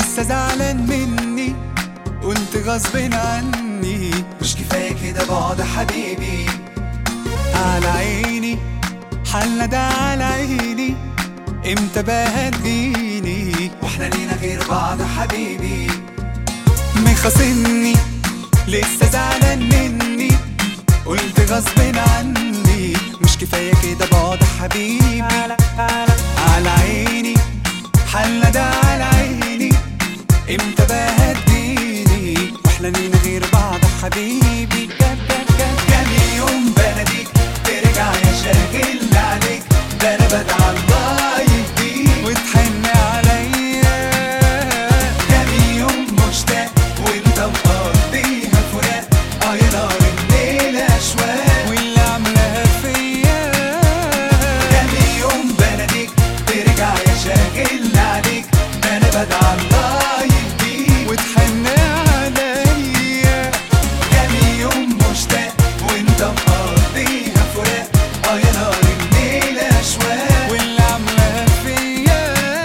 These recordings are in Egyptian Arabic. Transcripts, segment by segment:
لسه زعلان مني قلت غصب عني مش كفاية كده بعد حبيبي على عيني حالنا ده على عيني امتى بقى هتجيني واحنا لينا غير بعض حبيبي مخاصمني لسه زعلان مني قلت غصب عني مش كفاية كده بعد حبيبي على عيني حالنا ده على عيني امتى بقى هتجيني واحنا لينا غير بعض حبيبي كام يوم بناديك ترجع يا شاغل عليك ده انا بدعى الله يهديك وتحن عليا كام يوم مشتاق وانت مقضيها فراق اه يا نار الليل اشواق واللي عاملاها فيا كام يوم بناديك ترجع يا شاغل عليك ده انا بدعى الله يهديك وتحن عليا كام يوم مشتاق وانت مقضيها فراق اه يا نار الليل اشواق واللي عاملاها فيا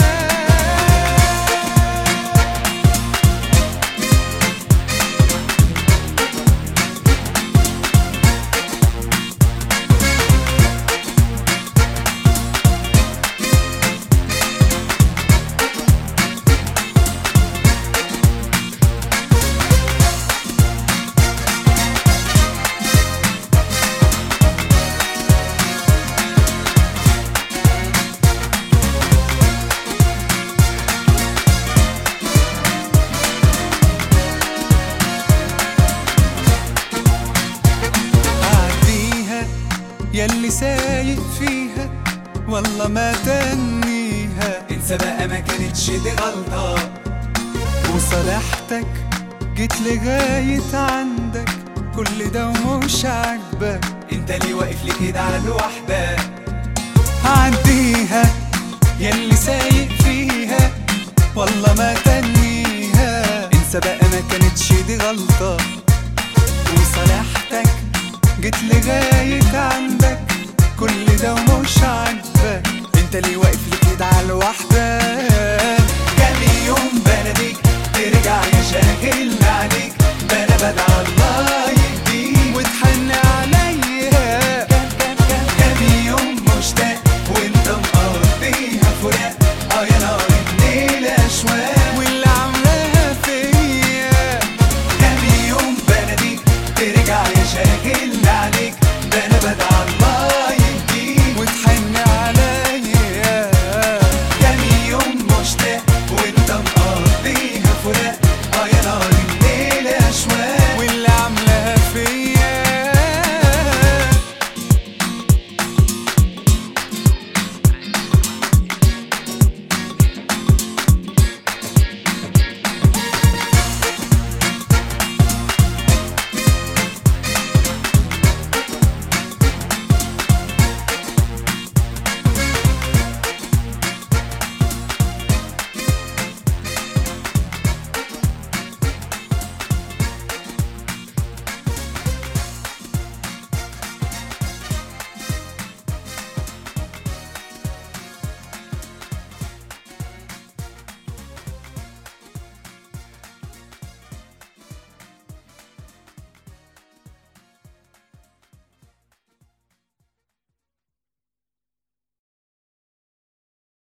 عديها ياللي سايق فيها والله ما تنيها انسى بقى ما كانتش دي غلطة وصالحتك جيت لغاية عندك كل ده ومش عاجبك انت ليه واقف لي كده على الوحدة عديها ياللي سايق فيها والله ما تنيها انسى بقى ما كانتش دي غلطة وصالحتك جيت لغاية عندك كل ده ومش عاجبك انت ليه واقف لي كده على الوحدة